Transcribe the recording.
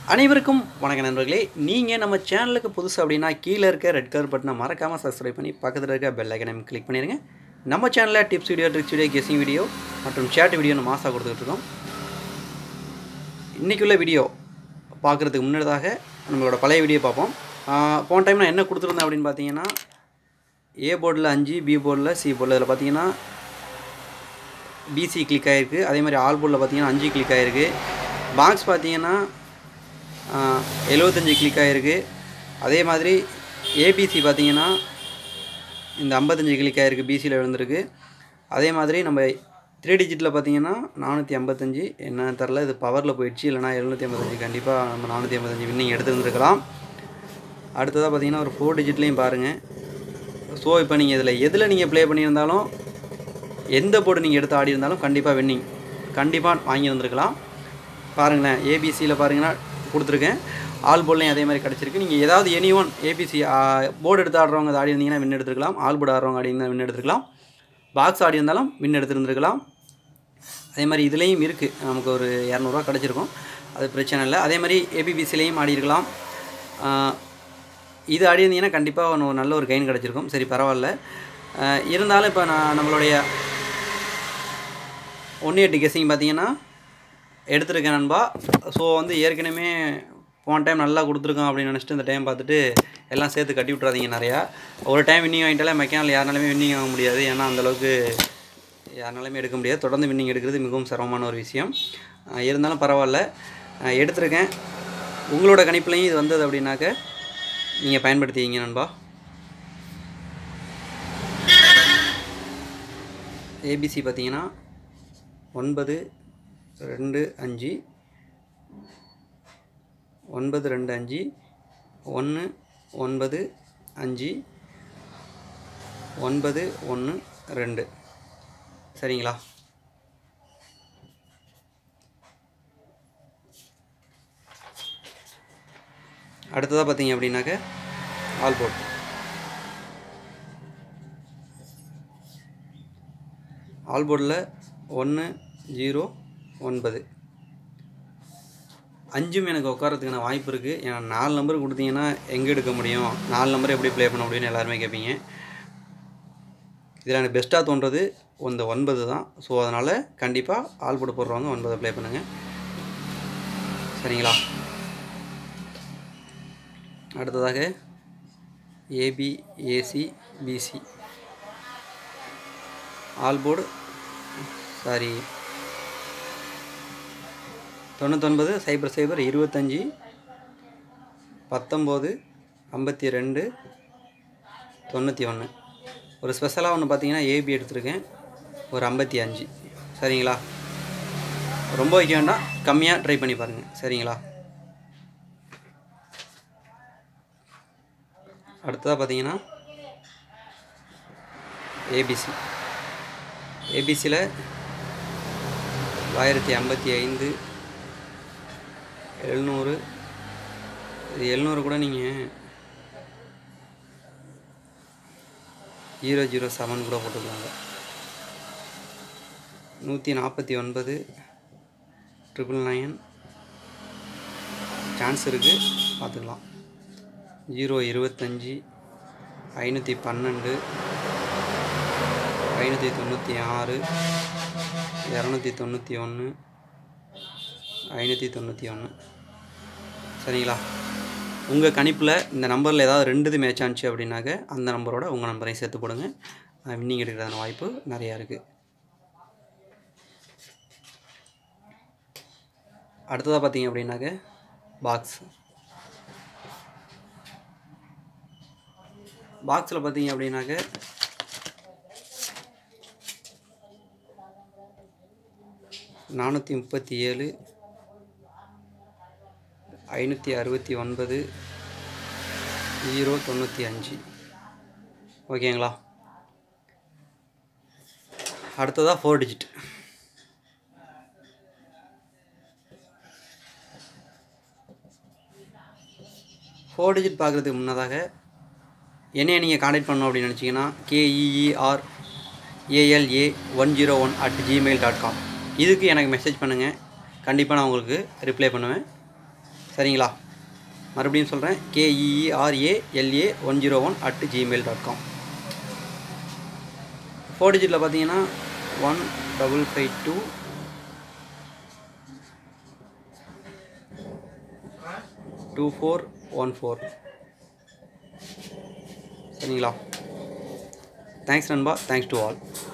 அனைவருக்கும் வணக்க நண்பர்களே நீங்கள் நம்ம சேனலுக்கு புதுசு அப்படின்னா கீழே இருக்க ரெட் கலர் பட்டனை மறக்காமல் சப்ஸ்கிரைப் பண்ணி பக்கத்தில் இருக்க பெல் ஐக்கனையும் கிளிக் பண்ணிடுங்க நம்ம சேனலில் tips video tricks video guessing video மற்றும் சேட் வீடியோ நம்ம மாசாக கொடுத்துட்டு இருக்கோம் இன்றைக்குள்ள வீடியோ பார்க்குறதுக்கு முன்னதாக நம்மளோட பழைய வீடியோ பார்ப்போம் ஆஹ் போன டைம் நான் என்ன கொடுத்துருந்தேன் அப்படின்னு பார்த்தீங்கன்னா ஏ போர்டில் அஞ்சு பி போர்டில் சி போர்டில் இதில் பார்த்தீங்கன்னா பிசி கிளிக் ஆகிருக்கு அதே மாதிரி ஆல் போர்டில் பார்த்தீங்கன்னா அஞ்சு கிளிக் ஆகிருக்கு பாக்ஸ் பார்த்தீங்கன்னா எழுபத்தஞ்சி கிளிக் ஆகிருக்கு அதே மாதிரி ஏபிசி பார்த்தீங்கன்னா இந்த ஐம்பத்தஞ்சு கிளிக் ஆகிருக்கு பிசியில் விழுந்திருக்கு அதே மாதிரி நம்ம த்ரீ டிஜிட்டில் பார்த்தீங்கன்னா நானூற்றி ஐம்பத்தஞ்சு என்ன தெரில இது பவரில் போயிடுச்சு இல்லைனா எழுநூற்றி ஐம்பத்தஞ்சு கண்டிப்பாக நம்ம நானூற்றி ஐம்பத்தஞ்சு வின்னிங் எடுத்துருந்துருக்கலாம் அடுத்ததாக பார்த்தீங்கன்னா ஒரு ஃபோர் டிஜிட்லேயும் பாருங்கள் ஸோ இப்போ நீங்கள் இதில் எதில் நீங்கள் ப்ளே பண்ணியிருந்தாலும் எந்த போர்டு நீங்கள் எடுத்து ஆடி இருந்தாலும் கண்டிப்பாக வின்னிங் கண்டிப்பாக வாங்கி வந்திருக்கலாம் பாருங்களேன் ஏபிசியில் பாருங்கன்னா கொடுத்துருக்கேன் ஆல் போர்ட்லையும் அதே மாதிரி கிடச்சிருக்கு நீங்கள் ஏதாவது எனி ஒன் ஏபிசி போர்டு எடுத்து ஆடுறவங்க அது ஆடி இருந்தீங்கன்னா வின் எடுத்துருக்கலாம் ஆல் போர்டு ஆடுறவங்க ஆடி இருந்தால் வின் எடுத்துருக்கலாம் பாக்ஸ் ஆடி இருந்தாலும் வின் எடுத்துருந்துருக்கலாம் அதே மாதிரி இதுலேயும் இருக்குது நமக்கு ஒரு இரநூறுவா கிடச்சிருக்கும் அது பிரச்சனை இல்லை அதே மாதிரி ஏபிபிசிலையும் ஆடி இருக்கலாம் ஆஹ் இது ஆடி இருந்தீங்கன்னா கண்டிப்பாக ஒன்று நல்ல ஒரு கெயின் கிடச்சிருக்கும் சரி பரவாயில்ல ஆஹ் இருந்தாலும் இப்போ நான் நம்மளுடைய ஒன்று எட்டு கெஸிங் பார்த்தீங்கன்னா எடுத்திருக்கேன் நண்பா ஸோ வந்து ஏற்கனவே போன டைம் நல்லா கொடுத்துருக்கோம் அப்படின்னு நினச்சிட்டு இந்த டைம் பார்த்துட்டு எல்லாம் சேர்த்து கட்டி விட்றாதீங்க நிறையா ஒரு டைம் வின்னிங் வாங்கிட்டாலே மெக்கானில் யாருனாலுமே வின்னிங் வாங்க முடியாது ஏன்னா அந்தளவுக்கு யாருனாலுமே எடுக்க முடியாது தொடர்ந்து வின்னிங் எடுக்கிறது மிகவும் சிரமமான ஒரு விஷயம் ஆஹ் இருந்தாலும் பரவாயில்ல ஆஹ் எடுத்திருக்கேன் உங்களோட கணிப்புலையும் இது வந்தது அப்படின்னாக்க நீங்கள் பயன்படுத்திக்கிங்க நண்பா ஏபிசி பார்த்தீங்கன்னா ஒன்பது ரெண்டு அஞ்சு ஒன்பது ரெண்டு அஞ்சு ஒன்று ஒன்பது அஞ்சு ஒன்பது ஒன்று ரெண்டு சரிங்களா அடுத்ததாக பார்த்தீங்க அப்படின்னாக்க ஆல் போர்ட் ஆல் போர்டில் ஒன்று ஜீரோ ஒன்பது அஞ்சும் எனக்கு உட்காரத்துக்கான வாய்ப்பு இருக்குது ஏன்னா நாலு நம்பர் கொடுத்தீங்கன்னா எங்கே எடுக்க முடியும் நாலு நம்பர் எப்படி ப்ளே பண்ண முடியும்னு எல்லாருமே கேட்பீங்க இதில் எனக்கு பெஸ்ட்டாக தோன்றது இந்த ஒன்பது தான் ஸோ அதனால் கண்டிப்பாக ஆள் போட்டு போடுறவங்க ஒன்பதை ப்ளே பண்ணுங்கள் சரிங்களா அடுத்ததாக AB AC BC all board sorry தொண்ணூத்தொன்பது சைபர் சைபர் இருபத்தஞ்சி பத்தொம்போது ஐம்பத்தி ரெண்டு தொண்ணூற்றி ஒன்று ஒரு ஸ்பெஷலாக ஒன்று பார்த்தீங்கன்னா ஏபி எடுத்திருக்கேன் ஒரு ஐம்பத்தி அஞ்சு சரிங்களா ரொம்ப வைக்க வேண்டாம் கம்மியாக ட்ரை பண்ணி பாருங்கள் சரிங்களா அடுத்ததாக பார்த்தீங்கன்னா ஏபிசி ஏபிசியில் ஆயிரத்தி ஐம்பத்தி ஐந்து எழுநூறு இது எழுநூறு கூட நீங்கள் ஜீரோ ஜீரோ செவன் கூட போட்டுக்கலாங்க நூற்றி நாற்பத்தி ஒன்பது ட்ரிபிள் நைன் சான்ஸ் இருக்குது பார்த்துக்கலாம் ஜீரோ இருபத்தஞ்சி ஐநூற்றி பன்னெண்டு ஐநூற்றி தொண்ணூற்றி ஆறு இரநூத்தி தொண்ணூற்றி ஒன்று ஐநூற்றி தொண்ணூற்றி ஒன்று சரிங்களா உங்கள் கணிப்பில் இந்த நம்பரில் ஏதாவது ரெண்டுது மேட்ச் ஆனிச்சு அப்படின்னாக்க அந்த நம்பரோட உங்கள் நம்பரையும் சேர்த்து போடுங்க வின்னிங் எடுக்கிறதான வாய்ப்பு நிறையா இருக்குது அடுத்ததாக பார்த்தீங்க அப்படின்னாக்க பாக்ஸ் பாக்ஸில் பார்த்தீங்க அப்படின்னாக்க நானூற்றி முப்பத்தி ஏழு ஐநூற்றி அறுபத்தி ஒன்பது ஜீரோ தொண்ணூற்றி அஞ்சு ஓகேங்களா அடுத்ததாக ஃபோர் டிஜிட் ஃபோர் டிஜிட் பார்க்குறதுக்கு முன்னதாக என்னைய நீங்கள் காண்டாக்ட் பண்ணோம் அப்படின்னு நினச்சிங்கன்னா KEER ALA one zero one at Gmail dot com இதுக்கு எனக்கு மெசேஜ் பண்ணுங்கள் கண்டிப்பாக நான் உங்களுக்கு ரிப்ளை பண்ணுவேன் சரிங்களா மறுபடியும் சொல்கிறேன் KEERA LA one zero one at Gmail dot com four டிஜிட்டில் பார்த்தீங்கன்னா one double five two two four one four சரிங்களா தேங்க்ஸ் நண்பா தேங்க்ஸ் டு ஆல்